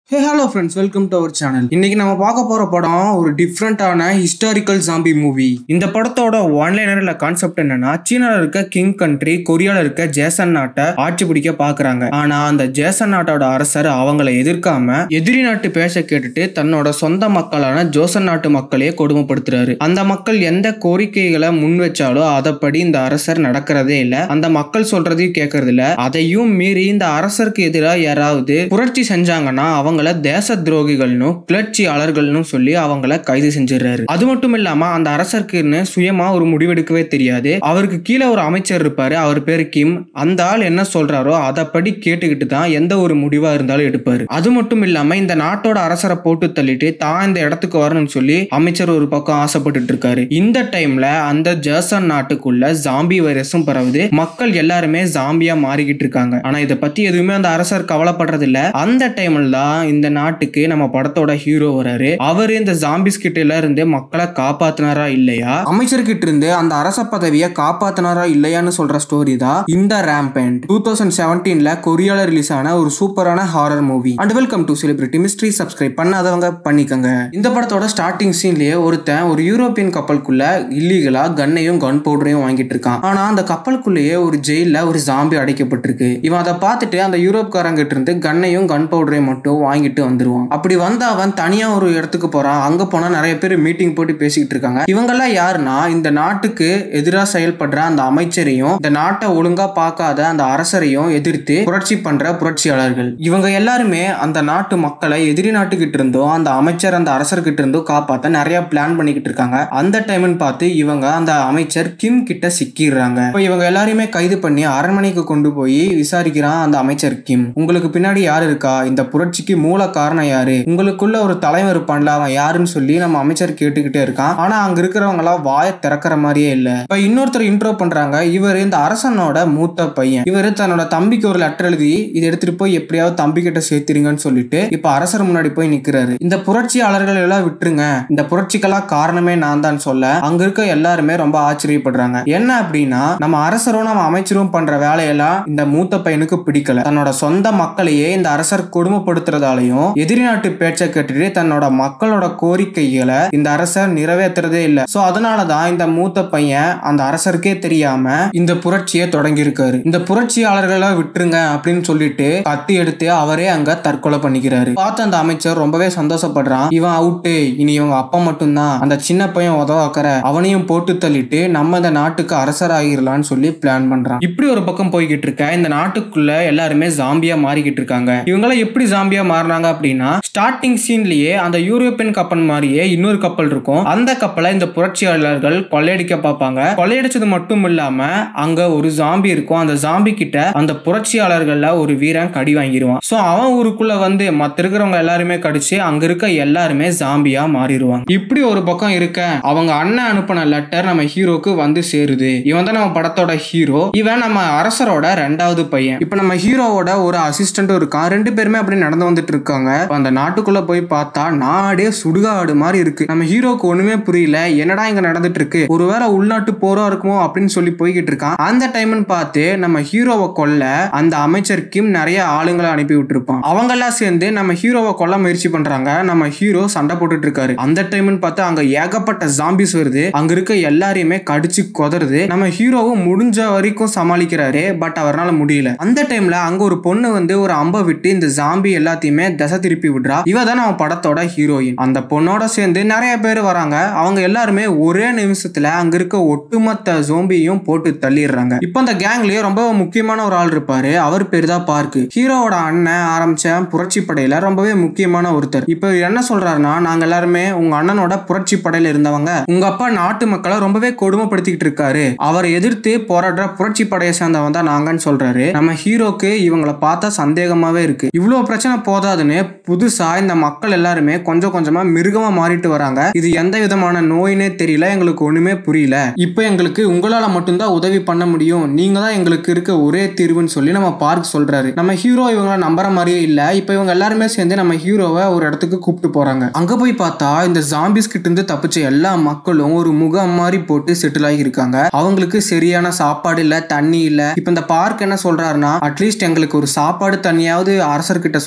hey hello friends welcome to our channel இன்னைக்கு நம்ம பார்க்க போற படம் ஒரு டிஃப்ரெண்டான ஹிஸ்டாரிக்கல் ஜாம்பி மூவி இந்த படத்தோட ஒன்லைனர் இல்ல கான்செப்ட் என்னன்னா சீனால இருக்க கிங் கண்ட்ரி கொரியால இருக்க ஜேசன் நாட்டை ஆட்சி பிடிக்க பாக்குறாங்க ஆனா அந்த ஜேசன் நாட்டோட அரசர் அவங்கள எதிர்க்காம எதிரி நாட்டு பேச கேட்டுட்டு தன்னோட சொந்த மக்களான ஜோசன் நாட்டு மக்களையே கொடுமைப்படுத்துறாரு அந்த மக்கள் எந்த கோரிக்கைகளை முன் வச்சாலோ அதப்படி இந்த அரசர் நடக்கிறதே இல்ல அந்த மக்கள் சொல்றதையும் கேட்கறது இல்ல அதையும் மீறி இந்த அரசருக்கு எதிராக யாராவது புரட்சி செஞ்சாங்கன்னா அவங்கள தேச துரோகிகள்னு கிளர்ச்சியாளர்கள்னு சொல்லி அவங்கள கைது செஞ்சிடறாரு அது மட்டும் இல்லாம அந்த அரசருக்குன்னு சுயமா ஒரு முடிவெடுக்கவே தெரியாது அவருக்கு கீழே ஒரு அமைச்சர் இருப்பாரு அவர் பேரு கிம் அந்த ஆள் என்ன சொல்றாரோ அதப்படி கேட்டுக்கிட்டு தான் எந்த ஒரு முடிவா இருந்தாலும் எடுப்பாரு அது மட்டும் இல்லாம இந்த நாட்டோட அரசரை போட்டு தள்ளிட்டு தான் இந்த இடத்துக்கு வரணும்னு சொல்லி அமைச்சர் ஒரு பக்கம் ஆசைப்பட்டுட்டு இருக்காரு இந்த டைம்ல அந்த ஜேசன் நாட்டுக்குள்ள ஜாம்பி வைரஸும் பரவுது மக்கள் எல்லாருமே ஜாம்பியா மாறிக்கிட்டு இருக்காங்க ஆனா இதை பத்தி எதுவுமே அந்த அரசர் கவலைப்படுறது இல்ல அந்த டைம்ல தான் இந்த நாட்டுக்கு நம்ம படத்தோட ஹீரோ வராரு அவர் இந்த ஜாம்பிஸ் கிட்ட இருந்து மக்களை காப்பாத்தினாரா இல்லையா அமைச்சர்கிட்ட இருந்து அந்த அரச பதவியை காப்பாத்தினாரா இல்லையான்னு சொல்ற ஸ்டோரி தான் இந்த ரேம்பேண்ட் டூ தௌசண்ட் செவன்டீன்ல கொரியால ரிலீஸ் ஆன ஒரு சூப்பரான horror movie and welcome to celebrity mystery subscribe பண்ணாதவங்க பண்ணிக்கங்க இந்த படத்தோட ஸ்டார்டிங் சீன்லயே ஒருத்தன் ஒரு யூரோப்பியன் கப்பலுக்குள்ள இல்லீகலா கன்னையும் கன் பவுடரையும் வாங்கிட்டு இருக்கான் ஆனா அந்த கப்பலுக்குள்ளேயே ஒரு ஜெயில ஒரு ஜாம்பி அடைக்கப்பட்டிருக்கு இவன் அதை பார்த்துட்டு அந்த யூரோப்காரங்கிட்ட இருந்து கன்னையும் கன் பவுடரையும் மட்டும் வாங்கிட்டு வந்துருவான் அப்படி வந்த அவன் தனியா ஒரு இடத்துக்கு போறான் அங்க போனா நிறைய பேர் மீட்டிங் போட்டு பேசிக்கிட்டு இருக்காங்க இவங்கெல்லாம் யாருன்னா இந்த நாட்டுக்கு எதிராக செயல்படுற அந்த அமைச்சரையும் இந்த நாட்டை ஒழுங்கா பார்க்காத அந்த அரசரையும் எதிர்த்து புரட்சி பண்ற புரட்சியாளர்கள் இவங்க எல்லாருமே அந்த நாட்டு மக்களை எதிரி நாட்டுக்கிட்ட இருந்தோ அந்த அமைச்சர் அந்த அரசர்கிட்ட இருந்தோ காப்பாத்த நிறைய பிளான் பண்ணிக்கிட்டு இருக்காங்க அந்த டைம்னு பார்த்து இவங்க அந்த அமைச்சர் கிம் கிட்ட சிக்கிடுறாங்க இப்போ இவங்க எல்லாரையுமே கைது பண்ணி அரண்மனைக்கு கொண்டு போய் விசாரிக்கிறான் அந்த அமைச்சர் கிம் உங்களுக்கு பின்னாடி யார் இருக்கா இந்த புரட்சிக்கு மூல காரணம் யாரு உங்களுக்குள்ள ஒரு தலைவர் இருப்பான்ல அவன் யாருன்னு சொல்லி நம்ம அமைச்சர் கேட்டுக்கிட்டே இருக்கான் ஆனா அங்க இருக்கிறவங்க எல்லாம் வாய திறக்கிற மாதிரியே இல்ல இப்ப இன்னொருத்தர் இன்ட்ரோ பண்றாங்க இவர் இந்த அரசனோட மூத்த பையன் இவர் தன்னோட தம்பிக்கு ஒரு லெட்டர் எழுதி இதை எடுத்துட்டு போய் எப்படியாவது தம்பி கிட்ட சேர்த்திருங்கன்னு சொல்லிட்டு இப்ப அரசர் முன்னாடி போய் நிக்கிறாரு இந்த புரட்சியாளர்கள் எல்லாம் விட்டுருங்க இந்த புரட்சிக்கெல்லாம் காரணமே நான் தான் சொல்ல அங்க இருக்க எல்லாருமே ரொம்ப ஆச்சரியப்படுறாங்க என்ன அப்படின்னா நம்ம அரசரும் நம்ம அமைச்சரும் பண்ற வேலையெல்லாம் இந்த மூத்த பையனுக்கு பிடிக்கல தன்னோட சொந்த மக்களையே இந்த அரசர் கொடுமைப்படுத்துறதாலையும் எதிரி நாட்டு பேச்சை கேட்டுட்டு தன்னோட மக்களோட கோரிக்கைகளை இந்த அரசர் நிறைவேற்றுறதே இல்ல சோ அதனாலதான் இந்த மூத்த பையன் அந்த அரசருக்கே தெரியாம இந்த புரட்சியை தொடங்கி இருக்காரு இந்த புரட்சியாளர்களை விட்டுருங்க அப்படின்னு சொல்லிட்டு கத்தி எடுத்து அவரே அங்க தற்கொலை பண்ணிக்கிறாரு பார்த்து அந்த அமைச்சர் ரொம்பவே சந்தோஷப்படுறான் இவன் அவுட்டு இனி இவங்க அப்பா மட்டும்தான் அந்த சின்ன பையன் உதவாக்கற அவனையும் போட்டு தள்ளிட்டு நம்ம இந்த நாட்டுக்கு அரசர் ஆகிடலாம்னு சொல்லி பிளான் பண்றான் இப்படி ஒரு பக்கம் போய்கிட்டு இருக்க இந்த நாட்டுக்குள்ள எல்லாருமே ஜாம்பியா மாறிக்கிட்டு இருக்காங்க இவங்களாம் எப்படி ஜாம்பியா மாறினாங்க அப்படின்னா ஸ்டார்டிங் சீன்லயே அந்த யூரோப்பியன் கப்பல் மாதிரியே இன்னொரு கப்பல் இருக்கும் அந்த கப்பலை இந்த புரட்சியாளர்கள் கொள்ளையடிக்க பார்ப்பாங்க கொள்ளையடிச்சது மட்டும் இல்லாம அங்க ஒரு ஜாம்பி இருக்கும் அந்த ஜாம்பி கிட்ட அந்த புரட்சியாளர்கள்ல ஒரு வீரன் கடி வாங்கிடுவான் சோ அவன் ஊருக்குள்ள வந்து மத்த இருக்கிறவங்க எல்லாருமே கடிச்சு அங்க இருக்க எல்லாருமே ஜாம்பியா மாறிடுவாங்க இப்படி ஒரு பக்கம் இருக்க அவங்க அண்ணன் அனுப்பின லெட்டர் நம்ம ஹீரோக்கு வந்து சேருது இவன் தான் நம்ம படத்தோட ஹீரோ இவன் நம்ம அரசரோட ரெண்டாவது பையன் இப்ப நம்ம ஹீரோவோட ஒரு அசிஸ்டன்ட்டும் இருக்கான் ரெண்டு பேருமே அப்படி நடந்து வந்துட்டு இருக்காங்க இப்ப அந்த நாட்டுக்குள்ள போய் பார்த்தா நாடே சுடுகாடு மாதிரி இருக்கு நம்ம ஹீரோக்கு ஒண்ணுமே புரியல என்னடா இங்க நடந்துட்டு இருக்கு ஒருவேளை உள்நாட்டு போரா இருக்குமோ அப்படின்னு சொல்லி போய்கிட்டு இருக்கான் அந்த டைம்னு பார்த்து நம்ம ஹீரோவை கொல்ல அந்த அமைச்சர் கிம் நிறைய ஆளுங்களை அனுப்பி விட்டுருப்பான் அவங்க எல்லாம் சேர்ந்து நம்ம ஹீரோவை கொல்ல முயற்சி பண்றாங்க நம்ம ஹீரோ சண்டை போட்டுட்டு இருக்காரு அந்த டைம்னு பார்த்து அங்க ஏகப்பட்ட ஜாம்பிஸ் வருது அங்க இருக்க எல்லாரையுமே கடிச்சு கொதறுது நம்ம ஹீரோவும் முடிஞ்ச வரைக்கும் சமாளிக்கிறாரு பட் அவரால் முடியல அந்த டைம்ல அங்க ஒரு பொண்ணு வந்து ஒரு அம்பை விட்டு இந்த ஜாம்பி எல்லாத்தையுமே தசை திருப்பி விடுறா இவ தான் நம்ம படத்தோட ஹீரோயின் அந்த பொண்ணோட சேர்ந்து நிறைய பேர் வராங்க அவங்க எல்லாருமே ஒரே நிமிஷத்துல அங்க இருக்க ஒட்டுமொத்த ஜோம்பியையும் போட்டு தள்ளிடுறாங்க இப்போ அந்த கேங்லயே ரொம்ப முக்கியமான ஒரு ஆள் இருப்பாரு அவர் பேர் தான் பார்க்கு ஹீரோவோட அண்ணன் ஆரம்பிச்ச புரட்சி படையில ரொம்பவே முக்கியமான ஒருத்தர் இப்போ என்ன சொல்றாருன்னா நாங்க எல்லாருமே உங்க அண்ணனோட புரட்சி படையில இருந்தவங்க உங்க அப்பா நாட்டு மக்களை ரொம்பவே கொடுமைப்படுத்திக்கிட்டு இருக்காரு அவரை எதிர்த்து போராடுற புரட்சி படையை சேர்ந்தவன் தான் நாங்கன்னு சொல்றாரு நம்ம ஹீரோக்கு இவங்களை பார்த்தா சந்தேகமாவே இருக்கு இவ்வளவு பிரச்சனை போதாதுன்னு புதுசா இந்த மக்கள் எல்லாருமே கொஞ்சம் கொஞ்சமா மிருகமா மாறிட்டு வராங்க இது எந்த விதமான நோயினே தெரியல எங்களுக்கு ஒண்ணுமே புரியல இப்போ எங்களுக்கு உங்களால மட்டும்தான் உதவி பண்ண முடியும் நீங்க தான் எங்களுக்கு இருக்க ஒரே தீர்வுன்னு சொல்லி நம்ம பார்க் சொல்றாரு நம்ம ஹீரோ இவங்களை நம்புற மாதிரியே இல்ல இப்போ இவங்க எல்லாருமே சேர்ந்து நம்ம ஹீரோவை ஒரு இடத்துக்கு கூப்பிட்டு போறாங்க அங்க போய் பார்த்தா இந்த ஜாம்பிஸ் கிட்ட இருந்து தப்பிச்ச எல்லா மக்களும் ஒரு முகம் மாதிரி போட்டு செட்டில் ஆகி இருக்காங்க அவங்களுக்கு சரியான சாப்பாடு இல்ல தண்ணி இல்ல இப்போ இந்த பார்க் என்ன சொல்றாருன்னா அட்லீஸ்ட் எங்களுக்கு ஒரு சாப்பாடு தண்ணியாவது அரசர்கிட்ட சொல்லி அனுப்பி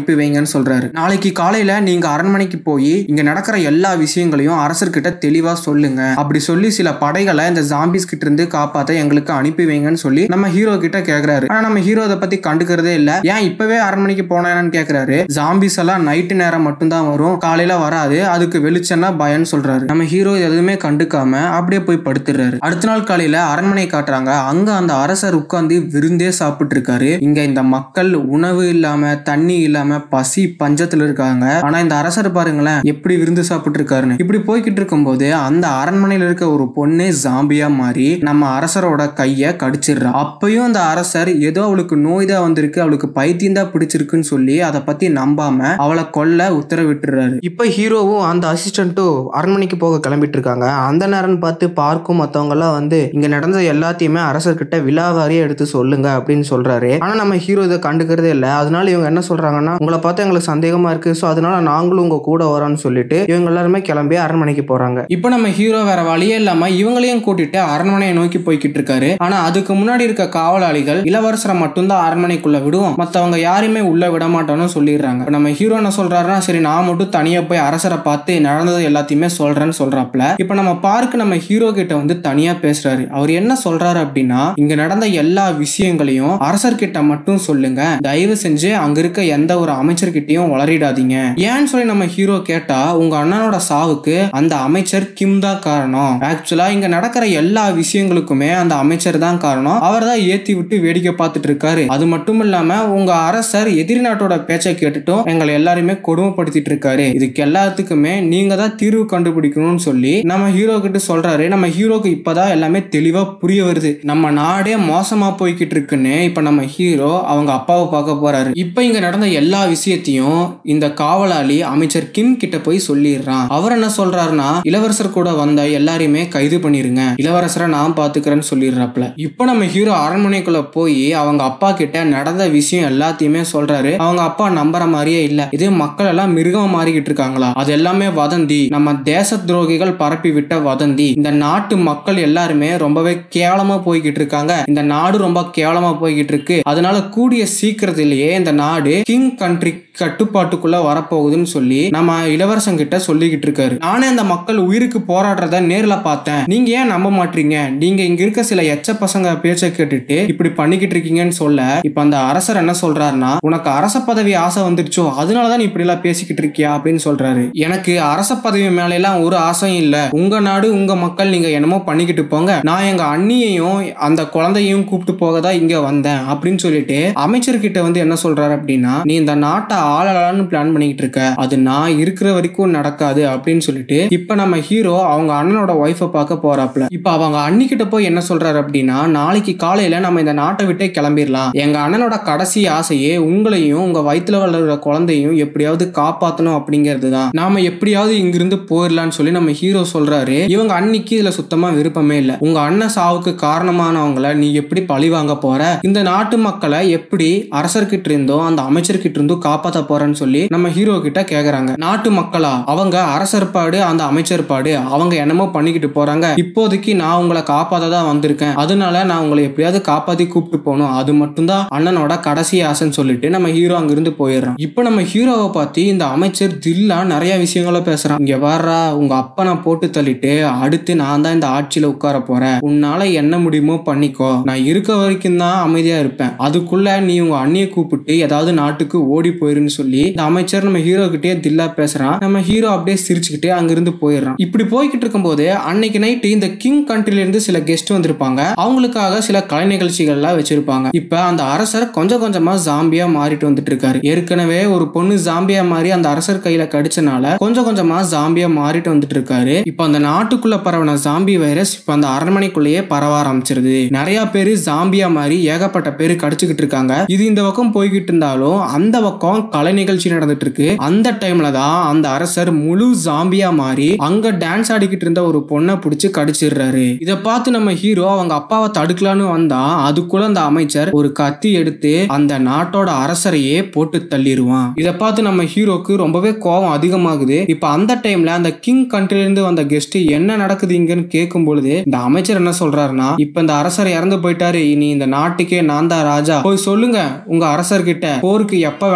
அனுப்பி வைங்கன்னு சொல்றாரு நாளைக்கு காலையில நீங்க அரண்மனைக்கு போய் இங்க நடக்கிற எல்லா விஷயங்களையும் அரசர்கிட்ட தெளிவா சொல்லுங்க அப்படி சொல்லி சில படைகளை இந்த ஜாம்பிஸ் கிட்ட இருந்து காப்பாத்த எங்களுக்கு அனுப்பி வைங்கன்னு சொல்லி நம்ம ஹீரோ கிட்ட கேக்குறாரு ஆனா நம்ம ஹீரோ அதை பத்தி கண்டுக்கிறதே இல்ல ஏன் இப்பவே அரண்மனைக்கு போனேன்னு கேக்குறாரு ஜாம்பிஸ் எல்லாம் நைட்டு நேரம் மட்டும்தான் வரும் காலையில வராது அதுக்கு வெளிச்சம்னா பயம்னு சொல்றாரு நம்ம ஹீரோ எதுவுமே கண்டுக்காம அப்படியே போய் படுத்துறாரு அடுத்த நாள் காலையில அரண்மனை காட்டுறாங்க அங்க அந்த அரசர் உட்கார்ந்து விருந்தே சாப்பிட்டு இருக்காரு இங்க இந்த மக்கள் உணவு இல்லாம தண்ணி இல்லாம பசி பஞ்சத்துல இருக்காங்க ஆனா இந்த அரசர் பாருங்களேன் எப்படி விருந்து சாப்பிட்டு இருக்காருன்னு இப்படி போய்கிட்டு இருக்கும்போது அந்த அரண்மனையில இருக்க ஒரு பொண்ணே ஜாம்பியா மாறி நம்ம அரசரோட கைய கடிச்சிடுறா அப்பயும் அந்த அரசர் ஏதோ அவளுக்கு நோய் தான் வந்திருக்கு அவளுக்கு பைத்தியம் தான் பிடிச்சிருக்குன்னு சொல்லி அதை பத்தி நம்பாம அவளை கொல்ல உத்தரவிட்டுறாரு இப்ப ஹீரோவும் அந்த அசிஸ்டன்ட்டும் அரண்மனைக்கு போக கிளம்பிட்டு இருக்காங்க அந்த நேரம் பார்த்து பார்க்கும் மத்தவங்க எல்லாம் வந்து இங்க நடந்த எல்லாத்தையுமே அரசர்கிட்ட விழாவாரியா எடுத்து சொல்லுங்க அப்படின்னு சொல்றாரு ஆனா நம்ம ஹீரோ இதை கண்டுக்கிறதே இல்ல அதனால இவங்க என்ன சொல்றாங்கன்னா உங்களை பார்த்தா எங்களுக்கு சந்தேகமா இருக்கு ஸோ அதனால நாங்களும் உங்க கூட வரோம்னு சொல்லிட்டு இவங்க எல்லாருமே கிளம்பி அரண்மனைக்கு போறாங்க இப்போ நம்ம ஹீரோ வேற வழியே இல்லாம இவங்களையும் கூட்டிட்டு அரண்மனையை நோக்கி போய்கிட்டு இருக்காரு ஆனா அதுக்கு முன்னாடி இருக்க காவலாளிகள் இளவரசரை மட்டும்தான் அரண்மனைக்குள்ள விடுவோம் மத்தவங்க யாரையுமே உள்ள விட மாட்டோம்னு சொல்லிடுறாங்க இப்ப நம்ம ஹீரோ என்ன சொல்றாருன்னா சரி நான் மட்டும் தனியா போய் அரசரை பார்த்து நடந்தது எல்லாத்தையுமே சொல்றேன்னு சொல்றாப்ல இப்போ நம்ம பார்க்க நம்ம ஹீரோ கிட்ட வந்து தனியா பேசுறாரு அவர் என்ன சொல்றாரு அப்படின்னா இங்க நடந்த எல்லா விஷயங்களையும் அரசர்கிட்ட மட்டும் சொல்லுங்க தயவு செஞ்சு அங்க இருக்க எந்த ஒரு அமைச்சர்கிட்டயும் வளரிடாதீங்க ஏன்னு சொல்லி நம்ம ஹீரோ கேட்டா உங்க அண்ணனோட சாவுக்கு அந்த அமைச்சர் கிம் தான் காரணம் ஆக்சுவலா இங்க நடக்கிற எல்லா விஷயங்களுக்குமே அந்த அமைச்சர் தான் காரணம் அவர் தான் ஏத்தி விட்டு வேடிக்கை பார்த்துட்டு இருக்காரு அது மட்டும் இல்லாம உங்க அரசர் எதிரி நாட்டோட பேச்சை கேட்டுட்டும் எங்களை எல்லாருமே கொடுமைப்படுத்திட்டு இருக்காரு இதுக்கு எல்லாத்துக்குமே நீங்க தான் தீர்வு கண்டுபிடிக்கணும்னு சொல்லி நம்ம ஹீரோ கிட்ட சொல்றாரு நம்ம ஹீரோக்கு இப்பதான் எல்லாமே தெளிவா புரிய வருது நம்ம நாடே மோசமா போய்கிட்டு இருக்குன்னு இப்ப நம்ம ஹீரோ அவங்க அப்பாவை பார்க்க போறாரு இப்ப இங்க நடந்த எல்லா விஷயத்தையும் இந்த காவலாளி அமைச்சர் கிம் கிட்ட போய் சொல்லிடுறான் அவர் என்ன சொல்றாருன்னா இளவரசர் கூட வந்த எல்லாரையுமே கைது பண்ணிருங்க இளவரசரை நான் பாத்துக்கிறேன்னு சொல்லிடுறாப்ல இப்போ நம்ம ஹீரோ அரண்மனைக்குள்ள போய் அவங்க அப்பா கிட்ட நடந்த விஷயம் எல்லாத்தையுமே சொல்றாரு அவங்க அப்பா நம்புற மாதிரியே இல்ல இது மக்கள் எல்லாம் மிருகம் மாறிக்கிட்டு இருக்காங்களா அது எல்லாமே வதந்தி நம்ம தேச துரோகிகள் பரப்பி விட்ட வதந்தி இந்த நாட்டு மக்கள் எல்லாருமே ரொம்பவே கேவலமா போய்கிட்டு இருக்காங்க இந்த நாடு ரொம்ப கேவலமா போய்கிட்டு இருக்கு அதனால கூடிய சீக்கிரத்திலேயே இந்த நாடு கிங் கண்ட்ரி கட்டுப்பாட்டுக்குள்ள வரப்போகுதுன்னு சொல்லி நம்ம இளவரசன் கிட்ட சொல்லிக்கிட்டு இருக்காரு நானே அந்த மக்கள் உயிருக்கு போராடுறத நேர்ல பார்த்தேன் நீங்க ஏன் நம்ப மாட்டீங்க நீங்க இங்க இருக்க சில எச்ச பசங்க பேச்சை கேட்டுட்டு இப்படி பண்ணிக்கிட்டு இருக்கீங்கன்னு சொல்ல இப்ப அந்த அரசர் என்ன சொல்றாருன்னா உனக்கு அரச பதவி ஆசை வந்துடுச்சோ அதனாலதான் நீ இப்படி எல்லாம் பேசிக்கிட்டு இருக்கியா அப்படின்னு சொல்றாரு எனக்கு அரச பதவி மேல எல்லாம் ஒரு ஆசையும் இல்ல உங்க நாடு உங்க மக்கள் நீங்க என்னமோ பண்ணிக்கிட்டு போங்க நான் எங்க அண்ணியையும் அந்த குழந்தையும் கூப்பிட்டு போக தான் இங்க வந்தேன் அப்படின்னு சொல்லிட்டு அமைச்சர்கிட்ட வந்து என்ன சொல்றாரு அப்படின்னா நீ இந்த நாட்டை ஆளலான்னு பிளான் பண்ணிக்கிட்டு இருக்க அது நான் இருக்கிற வரைக்கும் நடக்காது அப்படின்னு சொல்லிட்டு இப்ப நம்ம ஹீரோ அவங்க அண்ணனோட ஒய்ஃபை பார்க்க போறாப்ல இப்ப அவங்க அண்ணி கிட்ட போய் என்ன சொல்றாரு அப்படின்னா நாளைக்கு காலையில நம்ம இந்த நாட்டை விட்டே கிளம்பிடலாம் எங்க அண்ணனோட கடைசி ஆசையே உங்களையும் உங்க வயித்துல வளர்ற குழந்தையும் எப்படியாவது காப்பாத்தணும் அப்படிங்கிறது தான் நாம எப்படியாவது இங்கிருந்து போயிடலாம்னு சொல்லி நம்ம ஹீரோ சொல்றாரு இவங்க அன்னிக்கு இதுல சுத்தமா விருப்பமே இல்ல உங்க அண்ணன் சாவுக்கு காரணமானவங்களை நீ எப்படி பழி வாங்க போற இந்த நாட்டு மக்களை எப்படி அரசர்கிட்ட இருந்தோ அந்த அமைச்சர்கிட்ட இருந்தோ காப்பாத்த போறேன்னு சொல்லி நம்ம ஹீரோ கிட்ட கேக்குறாங்க நாட்டு மக்களா அவங்க அரசர் பாடு அந்த அமைச்சர் பாடு அவங்க என்னமோ பண்ணிக்கிட்டு போறாங்க இப்போதைக்கு நான் உங்களை காப்பாத்த தான் வந்திருக்கேன் அதனால நான் உங்களை எப்படியாவது காப்பாத்தி கூப்பிட்டு போகணும் அது மட்டும்தான் அண்ணனோட கடைசி ஆசைன்னு சொல்லிட்டு நம்ம ஹீரோ அங்கிருந்து போயிடுறோம் இப்போ நம்ம ஹீரோவை பார்த்து இந்த அமைச்சர் தில்லா நிறைய விஷயங்களை பேசுறான் இங்க வர்றா உங்க அப்பனை போட்டு தள்ளிட்டு அடுத்து நான் தான் இந்த ஆட்சியில உட்கார போறேன் உன்னால என்ன முடியுமோ பண்ணிக்கோ நான் இருக்க வரைக்கும் தான் அமைதியா இருப்பேன் அதுக்குள்ள நீ உங்க அண்ணியை கூப்பிட்டு ஏதாவது நாட்டுக்கு ஓடி போயிருன்னு சொல்லி இந்த அமைச்சர் நம்ம ஹீரோ கிட்டே தில்லா பேசுறான் நம்ம ஹீரோ அப்படியே சிரிச்சுக்கிட்டே அங்கிருந்து போயிடுறான் இப்படி போய்கிட்டு இருக்கும்போது அன்னைக்கு நைட்டு இந்த கிங் கண்ட்ரில இருந்து சில கெஸ்ட் வந்திருப்பாங்க அவங்களுக்காக சில கலை நிகழ்ச்சிகள்லாம் வச்சிருப்பாங்க இப்ப அந்த அரசர் கொஞ்சம் கொஞ்சமா ஜாம்பியா மாறிட்டு வந்துட்டு இருக்காரு ஏற்கனவே ஒரு பொண்ணு ஜாம்பியா மாறி அந்த அரசர் கையில கடிச்சனால கொஞ்சம் கொஞ்சமா ஜாம்பியா மாறிட்டு வந்துட்டு இருக்காரு இப்ப அந்த நாட்டுக்குள்ள பரவன ஜாம்பி வைரஸ் இப்ப அந்த அரண்மனைக்குள்ளேயே பரவ ஆரம்பிச்சிருது நிறைய பேரு ஜாம்பியா மாதிரி ஏகப்பட்ட பேரு கடிச்சுக்கிட்டு இருக்காங்க இது இந்த பக்கம் போய்கிட்டு இருந்தாலும் அந்த பக்கம் கலை நிகழ்ச்சி நடந்துட்டு இருக்கு அந்த டைம்ல தான் அந்த அரசர் முழு ஜாம்பியா மாறி அங்க டான்ஸ் ஆடிக்கிட்டு இருந்த ஒரு பொண்ணை பிடிச்சு கடிச்சிடுறாரு இத பார்த்து நம்ம ஹீரோ அவங்க அப்பாவை தடுக்கலான்னு வந்தா அதுக்குள்ள அந்த அமைச்சர் ஒரு கத்தி எடுத்து அந்த நாட்டோட அரசரையே போட்டு தள்ளிடுவான் இத பார்த்து நம்ம ஹீரோக்கு ரொம்பவே கோபம் அதிகமாகுது இப்ப அந்த டைம்ல அந்த கிங் கண்ட்ரில இருந்து வந்த கெஸ்ட் என்ன நடக்குது இங்கன்னு கேட்கும் பொழுது இந்த அமைச்சர் என்ன சொல்றாருன்னா இப்ப இந்த அரசர் இறந்து போயிட்டாரு இனி இந்த நாட்டுக்கே நான் தான் ராஜா போய் சொல்லுங்க உங்க அரசர்கிட்ட போருக்கு எப்ப வேணா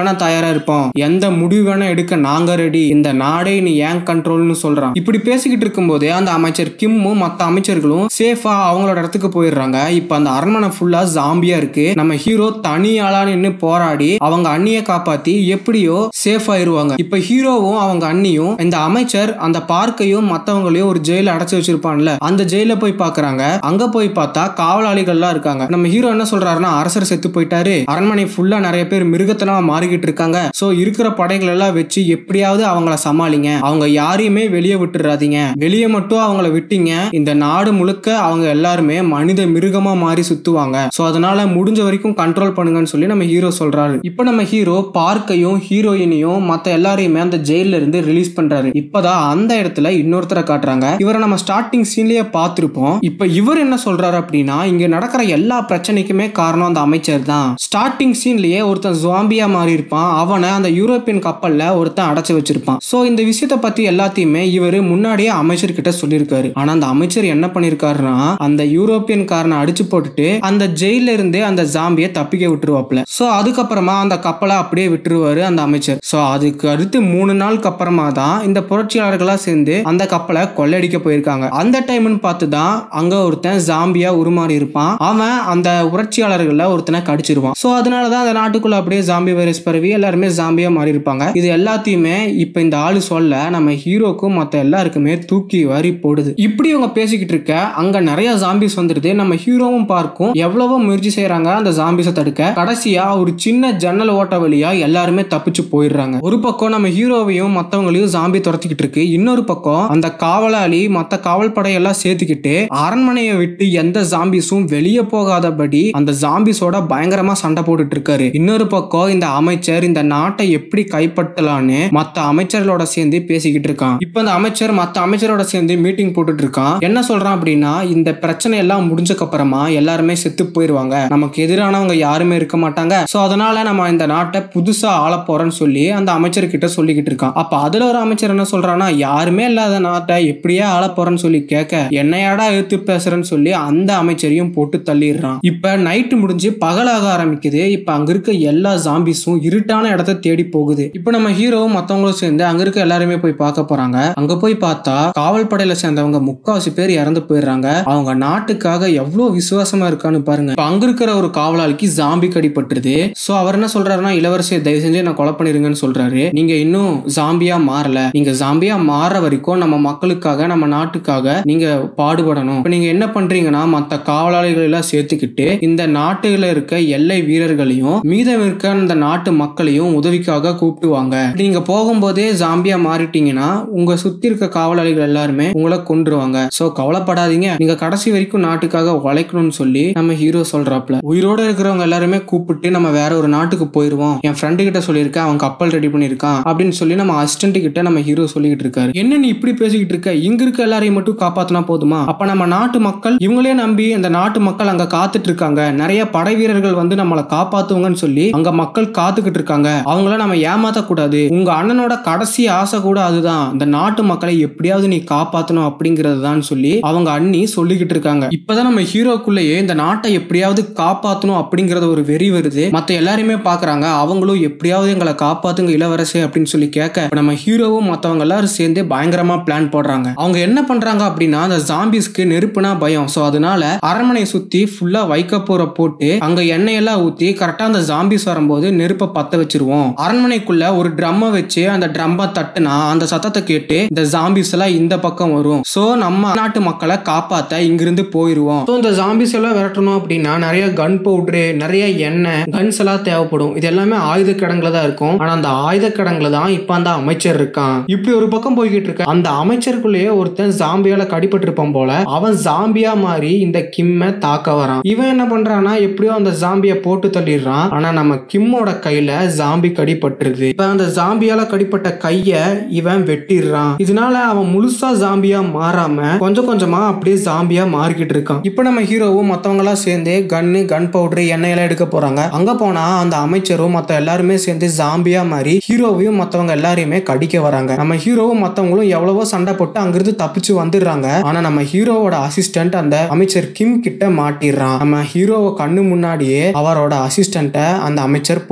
வேணா தயாரா இருப்போம் எந்த முடிவு வேணா எடுக்க நாங்க ரெடி இந்த நாடே நீ ஏன் கண்ட்ரோல்னு சொல்றான் இப்படி பேசிக்கிட்டு இருக்கும்போதே அந்த அமைச்சர் கிம்மும் மத்த அமைச்சர்களும் சேஃபா அவங்களோட இடத்துக்கு போயிடுறாங்க இப்ப அந்த அரண்மனை ஃபுல்லா ஜாம்பியா இருக்கு நம்ம ஹீரோ தனி ஆளா நின்னு போராடி அவங்க அண்ணிய காப்பாத்தி எப்படியோ சேஃப் ஆயிருவாங்க இப்ப ஹீரோவும் அவங்க அண்ணியும் இந்த அமைச்சர் அந்த பார்க்கையும் மத்தவங்களையும் ஒரு ஜெயில அடைச்சு வச்சிருப்பான்ல அந்த ஜெயில போய் பாக்குறாங்க அங்க போய் பார்த்தா காவலாளிகள்லாம் இருக்காங்க நம்ம ஹீரோ என்ன சொல்றாருன்னா அரசர் செத்து போயிட்டாரு அரண்மனை ஃபுல்லா நிறைய பேர் மிருகத்தனமா மாறிக்கிட்டு இருக்காங்க சோ இருக்கிற படைகள் எல்லாம் வச்சு எப்படியாவது அவங்கள சமாளிங்க அவங்க யாரையுமே வெளியே விட்டுறாதீங்க வெளியே மட்டும் அவங்கள விட்டீங்க இந்த நாடு முழுக்க அவங்க எல்லாருமே மனித மிருகமா மாறி சுத்துவாங்க சோ அதனால முடிஞ்ச வரைக்கும் கண்ட்ரோல் பண்ணுங்கன்னு சொல்லி நம்ம ஹீரோ சொல்றாரு இப்போ நம்ம ஹீரோ பார்க்கையும் ஹீரோயினையும் மத்த எல்லாரையுமே அந்த ஜெயில இருந்து ரிலீஸ் பண்றாரு இப்பதான் அந்த இடத்துல இன்னொருத்தரை காட்டுறாங்க இவரை நம்ம ஸ்டார்டிங் சீன்லயே பார்த்திருப்போம் இப்ப இவர் என்ன சொல்றாரு அப்படின்னா இங்க நடக்கிற எல்லா பிரச்சனைக்குமே காரணம் அந்த அமைச்சர் தான் ஸ்டார்டிங் சீன்லயே ஒருத்தன் ஜாம்பியா மாறி இருப்பான் அவனை அந்த யூரோப்பியன் கப்பல்ல ஒருத்தன் அடைச்சு வச்சிருப்பான் சோ இந்த விஷயத்த பத்தி எல்லாத்தையுமே இவர் முன்னாடியே அமைச்சர் கிட்ட சொல்லியிருக்காரு ஆனா அந்த அமைச்சர் என்ன பண்ணிருக்காருன்னா அந்த யூரோப்பியன் காரனை அடிச்சு போட்டுட்டு அந்த ஜெயில இருந்து அந்த ஜாம்பியை தப்பிக்க விட்டுருவாப்ல சோ அதுக்கப்புறமா அந்த கப்பலை அப்படியே விட்டுருவாரு அந்த அமைச்சர் சோ அதுக்கு அடுத்து மூணு நாளுக்கு அப்புறமா தான் இந்த புரட்சியாளர்களா சேர்ந்து அந்த கப்பலை கொள்ளையடிக்க போயிருக்காங்க அந்த டைம்னு பார்த்து தான் அங்க ஒருத்தன் ஜாம்பியா உருமாறி இருப்பான் அவன் அந்த புரட்சியாளர்கள்ல ஒருத்தனை கடிச்சிருவான் சோ அதனால தான் அந்த நாட்டுக்குள்ள அப்படியே ஜாம்பி வைரஸ் பரவி எல்லாருமே ஜாம்பியா மாறி இருப்பாங்க இது எல்லாத்தையுமே இப்ப இந்த ஆளு சொல்ல நம்ம ஹீரோக்கும் மத்த எல்லாருக்குமே தூக்கி வாரி போடுது இப்படி இவங்க பேசிக்கிட்டு இருக்க அங்க நிறைய ஜாம்பிஸ் வந்துடுது நம்ம ஹீரோவும் பார்க்கும் எவ்வளவோ முயற்சி செய்யறாங்க அந்த ஜாம்பிஸை தடுக்க கடைசியா ஒரு சின்ன ஜன்னல் ஓட்ட வழியா எல்லாருமே தப்பிச்சு போயிடுறாங்க ஒரு பக்கம் நம்ம ஹீரோவையும் மத்தவங்களையும் ஜாம்பி துரத்திக்கிட்டு இருக்கு இன்னொரு பக்கம் அந்த காவலாளி மத்த காவல் படையெல்லாம் சேர்த்துக்கிட்டு அரண்மனையை விட்டு எந்த ஜாம்பிஸும் வெளியே போகாதபடி அந்த ஜாம்பிஸோட பயங்கரமா சண்டை போட்டுட்டு இருக்காரு இன்னொரு பக்கம் இந்த அமைச்சர் இந்த நாட்டை எப்படி கைப்பற்றலான்னு மத்த அமைச்சர்களோட சேர்ந்து பேசிக்கிட்டு இருக்கான் இப்ப இந்த அமைச்சர் மத்த அமைச்சரோட சேர்ந்து மீட்டிங் போட்டுட்டு இருக்கான் என்ன சொல்றான் அப்படின்னா இந்த பிரச்சனை எல்லாம் முடிஞ்சக்கு அப்புறமா எல்லாருமே செத்து போயிருவாங்க நமக்கு எதிரானவங்க யாருமே இருக்க மாட்டாங்க சோ அதனால நம்ம இந்த நாட்டை புதுசா ஆள போறோம்னு சொல்லி அந்த அமைச்சர் கிட்ட சொல்லிக்கிட்டு இருக்கான் அப்ப அதுல ஒரு அமைச்சர் என்ன சொல்றான்னா யாருமே இல்லாத நாட்டை எப்படியா ஆள போறேன்னு சொல்லி கேட்க என்னையாடா எடுத்து பேசுறேன்னு சொல்லி அந்த அமைச்சரையும் போட்டு தள்ளிடுறான் இப்ப நைட்டு முடிஞ்சு பகலாக ஆரம்பிக்குது இப்ப அங்க இருக்க எல்லா ஜாம்பிஸும் இருட்டான இடத்த தேடி போகுது இப்ப நம்ம ஹீரோவும் மத்தவங்களும் சேர்ந்து அங்க இருக்க எல்லாருமே போய் பார்க்க போறாங்க அங்க போய் பார்த்தா காவல் படையில சேர்ந்தவங்க முக்காவாசி பேர் இறந்து போயிடுறாங்க அவங்க நாட்டுக்காக எவ்வளவு விசுவாசமா இருக்கான்னு பாருங்க இப்ப அங்க இருக்கிற ஒரு காவலாளிக்கு ஜாம்பி கடிப்பட்டுருது சோ அவர் என்ன சொல்றாருன்னா இளவரசியை தயவு செஞ்சு நான் கொலை பண்ணிருங்கன்னு சொல்றாரு நீங்க இன்னும் ஜாம்பியா மாறல நீங்க ஜாம்பியா மாற வரைக்கும் நம்ம மக்களுக்காக நம்ம நாட்டுக்காக நீங்க பாடுபடணும் இப்ப நீங்க என்ன பண்றீங்கன்னா மத்த காவலாளிகள் எல்லாம் சேர்த்துக்கிட்டு இந்த நாட்டுல இருக்க எல்லை வீரர்களையும் மீதம் இருக்க அந்த நாட்டு மக்களையும் உதவிக்காக கூப்பிட்டுவாங்க நீங்க போகும்போதே ஜாம்பியா மாறிட்டீங்கன்னா உங்க சுத்தி இருக்க காவலாளிகள் எல்லாருமே உங்களை கொன்றுவாங்க சோ கவலைப்படாதீங்க நீங்க கடைசி வரைக்கும் நாட்டுக்காக உழைக்கணும்னு சொல்லி நம்ம ஹீரோ சொல்றாப்ல உயிரோட இருக்கிறவங்க எல்லாருமே கூப்பிட்டு நம்ம வேற ஒரு நாட்டுக்கு போயிருவோம் என் ஃப்ரெண்டு கிட்ட சொல்லியிருக்கேன் அவன் கப்பல் ரெடி பண்ணியிருக்கான் அப்படின்னு சொல்லி நம்ம அசிஸ்டன்ட் கிட்ட நம்ம ஹீரோ சொல்லிக்கிட்டு இருக்காரு என்ன நீ இப்படி பேசிக்கிட்டு இருக்க இங்க இருக்க எல்லாரையும் மட்டும் காப்பாத்தினா போதுமா அப்ப நம்ம நாட்டு மக்கள் இவங்களே நம்பி அந்த நாட்டு மக்கள் அங்க காத்துட்டு இருக்காங்க நிறைய படை வீரர்கள் வந்து நம்மளை காப்பாத்துவாங்கன்னு சொல்லி அங்க மக்கள் காத்துக்கிட்டு இருக்காங்க அவங்கள நம்ம ஏமாத்த கூடாது உங்க அண்ணனோட கடைசி ஆசை கூட அதுதான் இந்த நாட்டு மக்களை எப்படியாவது நீ காப்பாத்தணும் அப்படிங்கிறது தான் சொல்லி அவங்க அண்ணி சொல்லிக்கிட்டு இருக்காங்க இப்பதான் நம்ம ஹீரோக்குள்ளேயே இந்த நாட்டை எப்படியாவது காப்பாத்தணும் அப்படிங்கறது ஒரு வெறி வருது மத்த எல்லாருமே பாக்குறாங்க அவங்களும் எப்படியாவது எங்களை காப்பாத்துங்க இளவரசே அப்படின்னு சொல்லி கேட்க இப்ப நம்ம ஹீரோவும் மத்தவங்க எல்லாரும் சேர்ந்து பயங்கரமா பிளான் போடுறாங்க அவங்க என்ன பண்றாங்க அப்படின்னா அந்த ஜாம்பிஸ்க்கு நெருப்புனா பயம் சோ அதனால அரண்மனை சுத்தி ஃபுல்லா வைக்க போற போட்டு அங்க எண்ணெயெல்லாம் ஊத்தி கரெக்டா அந்த ஜாம்பிஸ் வரும்போது நெருப்பை பத்த வச்சிருவோம் அரண்மனைக்குள்ள ஒரு ட்ரம்மை வச்சு அந்த ட்ரம்மை தட்டுனா அந்த சத்தத்தை கேட்டு இந்த ஜாம்பிஸ் எல்லாம் இந்த பக்கம் வரும் சோ நம்ம நாட்டு மக்களை காப்பாத்த இங்கிருந்து போயிருவோம் ஸோ இந்த ஜாம்பிஸ் எல்லாம் விரட்டணும் அப்படின்னா நிறைய கன் பவுடரு நிறைய எண்ணெய் கன்ஸ் எல்லாம் தேவைப்படும் இது எல்லாமே ஆயுத கிடங்குல தான் இருக்கும் ஆனா அந்த ஆயுத கிடங்குல தான் இப்ப அந்த அமைச்சர் இருக்கான் இப்படி ஒரு பக்கம் போய்கிட்டு இருக்க அந்த அமைச்சருக்குள்ளேயே ஒருத்தன் ஜாம்பியால கடிபட்டிருப்பான் போல அவன் ஜாம்பியா மாறி இந்த கிம்ம தாக்க வரான் இவன் என்ன பண்றான்னா எப்படியோ அந்த ஜாம்பிய போட்டு தள்ளிடுறான் ஆனா நம்ம கிம்மோட கையில ஜாம்பி கடிபட்டுருது இப்ப அந்த ஜாம்பியால கடிப்பட்ட கைய இவன் வெட்டிடுறான் இதனால அவன் முழுசா ஜாம்பியா மாறாம கொஞ்சம் கொஞ்சமா அப்படியே ஜாம்பியா மாறிக்கிட்டு இருக்கான் இப்ப நம்ம ஹீரோவும் மத்தவங்க எல்லாம் சேர்ந்து கன்னு கன் பவுடர் எண்ணெயெல்லாம் எடுக்க போறாங்க அங்க போனா அந்த அமைச்சரும் மத்த எல்லாருமே சேர்ந்து ஜாம்பியா மாறி ஹீரோவையும் மத்தவங்க எல்லாரையுமே கடிக்க வராங்க நம்ம ஹீரோவும் மத்தவங்களும் எவ்வளவோ சண்டை போட்டு அங்கிருந்து தப்பிச்சு வந்துடுறாங்க ஆனா நம்ம ஹீரோவோட அசிஸ்டன்ட் அந்த அமைச்சர் கிம் கிட்ட மாட்டிடுறான் நம்ம ஹீரோவை கண்ணு முன்னாடியே அவரோட அசிஸ்டண்ட்டை அந்த அமைச்சர் போட்டு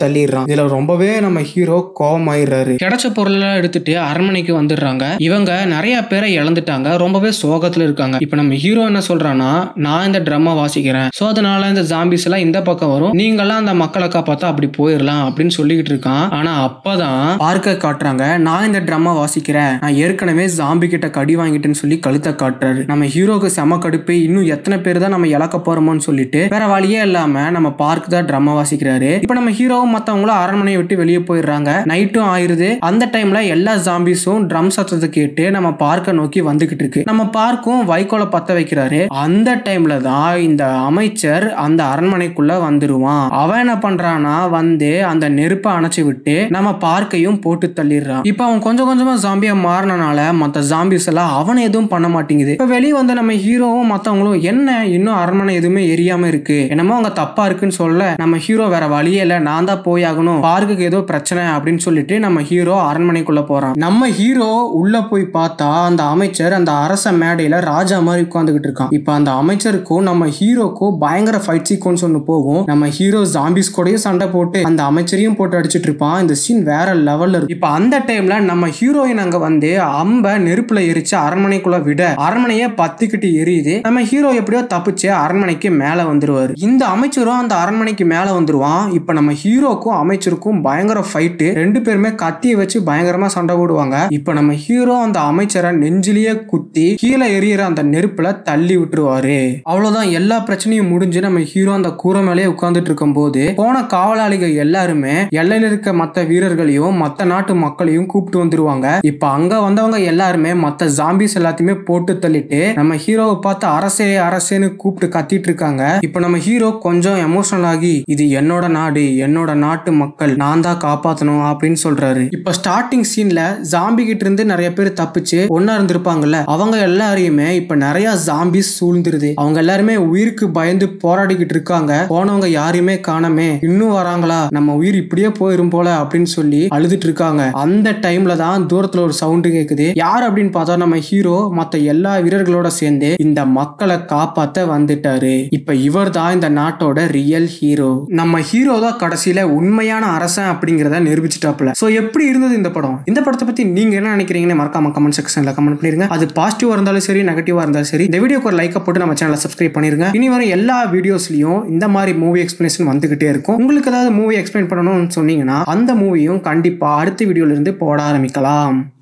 தள்ளிடுறான் இதுல ரொம்பவே நம்ம ஹீரோ கோவமாயிடுறாரு கிடைச்ச பொருளெல்லாம் எடுத்துட்டு அரண்மனைக்கு வந்துடுறாங்க இவங்க நிறைய பேரை இழந்துட்டாங்க ரொம்பவே சோகத்துல இருக்காங்க இப்ப நம்ம ஹீரோ என்ன சொல்றான்னா நான் இந்த ட்ரம்மை வாசிக்கிறேன் சோ அதனால இந்த ஜாம்பிஸ் எல்லாம் இந்த பக்கம் வரும் நீங்கெல்லாம் அந்த மக்களை காப்பாத்தா அப்படி போயிடலாம் அப்படின்னு சொல்லிக்கிட்டு இருக்கான் ஆனா அப்பதான் பார்க்க காட்டுறாங்க நான் இந்த ட்ரம்மை வாசிக்கிறேன் நான் ஏற்கனவே ஜாம்பி கிட்ட கடி வாங்கிட்டேன்னு சொல்லி கழுத்தை காட்டுறாரு நம்ம ஹீரோக்கு செம கடுப்பு இன்னும் எத்தனை பேர் தான் நம்ம இழக்க போறோமோன்னு சொல்லிட்டு வேற வழியே இல்லாம நம்ம பார்க் தான் ட்ரம்மை வாசிக்கிறாரு இப்ப நம்ம ஹீரோவும் மத்தவங்களும் அரண்மனையை விட்டு வெளியே போயிடுறாங்க நைட்டும் ஆயிருது அந்த டைம்ல எல்லா ஜாம்பிஸும் ட்ரம் சத்தத்தை கேட்டு நம்ம பார்க்க நோக்கி வந்துகிட்டு இருக்கு நம்ம பார்க்கும் வைக்கோலை பத்த வைக்கிறாரு அந்த டைம்ல தான் இந்த அமைச்சர் அந்த அரண்மனைக்குள்ள வந்துருவான் அவன் என்ன பண்றானா வந்து அந்த நெருப்பை அணைச்சு விட்டு நம்ம பார்க்கையும் போட்டு தள்ளிடுறான் இப்ப அவன் கொஞ்சம் கொஞ்சமா ஜாம்பியா மாறினால மத்த ஜாம்பிஸ் எல்லாம் அவனை எதுவும் பண்ண மாட்டேங்குது இப்ப வெளியே வந்த நம்ம ஹீரோவும் மத்தவங்களும் என்ன இன்னும் அரண்மனை எதுவுமே எரியாம இருக்கு என்னமோ அங்க தப்பா இருக்குன்னு சொல்ல நம்ம ஹீரோ வேற வழியே இல்ல நான் தான் போய் ஆகணும் பார்க்குக்கு ஏதோ பிரச்சனை அப்படின்னு சொல்லிட்டு நம்ம ஹீரோ அரண்மனைக்குள்ள போறான் நம்ம ஹீரோ உள்ள போய் பார்த்தா அந்த அமைச்சர் அந்த அரச மேடையில ராஜா மாதிரி உட்காந்துக்கிட்டு இருக்கான் இப்ப அந்த அமைச்சருக்கும் நம்ம ஹீரோக்கும் பயங்கர ஃபைட் சீக்வன்ஸ் ஒன்று போகும் நம்ம ஹீரோ ஜாம்பிஸ் கூடயும் சண்டை போட்டு அந்த அமைச்சரையும் போட்டு அடிச்சிட்டு இருப்பான் இந்த சீன் வேற லெவல்ல இருக்கும் இப்ப அந்த டைம்ல நம்ம ஹீரோயின் அங்க வந்து அம்ப நெருப்புல எரிச்சு அரண்மனைக்குள்ள விட அரண்மனையே பத்திக்கிட்டு எரியுது நம்ம ஹீரோ எப்படியோ தப்பிச்சு அரண்மனைக்கு மேல வந்துருவாரு இந்த அமைச்சரும் அந்த அரண்மனைக்கு மேல வந்துருவான் இப்ப நம்ம ஹீரோக்கும் அமைச்சருக்கும் பயங்கர ஃபைட்டு ரெண்டு பேருமே கத்தியை வச்சு பயங்கரமா சண்டை போடுவாங்க இப்ப நம்ம ஹீரோ அந்த அமைச்சரை நெஞ்சிலேயே குத்தி கீழே எரியிற அந்த நெருப்புல தள்ளி விட்டுருவாரு அவ்வளவுதான் எல்லா பிரச்சனையும் முடிஞ்சு நம்ம ஹீரோ அந்த கூரை மேலேயே உட்கார்ந்துட்டு இருக்கும் போது போன காவலாளிகள் எல்லாருமே எல்லையில இருக்க மத்த வீரர்களையும் மத்த நாட்டு மக்களையும் கூப்பிட்டு வந்துருவாங்க இப்ப அங்க வந்தவங்க எல்லாருமே மத்த ஜாம்பிஸ் எல்லாத்தையுமே போட்டு தள்ளிட்டு நம்ம ஹீரோவை பார்த்து அரசே அரசேன்னு கூப்பிட்டு கத்திட்டு இருக்காங்க இப்ப நம்ம ஹீரோ கொஞ்சம் எமோஷனல் ஆகி இது என்னோட நாடு என்னோட நாட்டு மக்கள் நான் தான் காப்பாத்தணும் அப்படின்னு சொல்றாரு இப்ப ஸ்டார்டிங் சீன்ல ஜாம்பி கிட்ட இருந்து நிறைய பேர் தப்பிச்சு ஒன்னா இருந்திருப்பாங்கல்ல அவங்க எல்லாரையுமே இப்ப நிறைய ஜாம்பிஸ் சூழ்ந்துருது அவங்க எல்லாருமே உயிருக்கு பயந்து போராடிக்கிட்டு இருக்காங்க போனவங்க யாரையுமே காணமே இன்னும் வராங்களா நம்ம உயிர் இப்படியே போயிரும் போல அப்படின்னு சொல்லி அழுதுட்டு இருக்காங்க அந்த டைம்ல தான் தூரத்துல ஒரு சவுண்டு கேக்குது யார் அப்படின்னு பார்த்தா நம்ம ஹீரோ மத்த எல்லா வீரர்களோட சேர்ந்து இந்த மக்களை காப்பாத்த வந்துட்டாரு இப்ப இவர் தான் இந்த நாட்டோட ரியல் ஹீரோ நம்ம ஹீரோ தான் கடைசியில உண்மையான அரசன் அப்படிங்கறத நிரூபிச்சிட்டாப்ல சோ எப்படி இருந்தது இந்த படம் இந்த படத்தை பத்தி நீங்க என்ன நினைக்கிறீங்கன்னு மறக்காம கமெண்ட் செக்ஷன்ல கமெண்ட் பண்ணிருங்க அது பாசிட்டிவா இருந்தாலும் சரி நெகட்டிவா இருந்தாலும் சரி இந்த வீடியோக்கு ஒரு லைக்கை போட்டு நம்ம சேனலை சப்ஸ்கிரைப் பண்ணிருங்க இனி வரும் எல்லா வீடியோஸ்லயும் இந்த மாதிரி மூவி எக்ஸ்பிளேஷன் வந்துகிட்டே இருக்கும் உங்களுக்கு ஏதாவது மூவி எக்ஸ்பிளைன் பண்ணணும்னு சொன்னீங்கன்னா அந்த மூவியும் கண்டிப்பா அடுத்த வீடியோல இருந்து போட ஆரம்பிக்கலாம்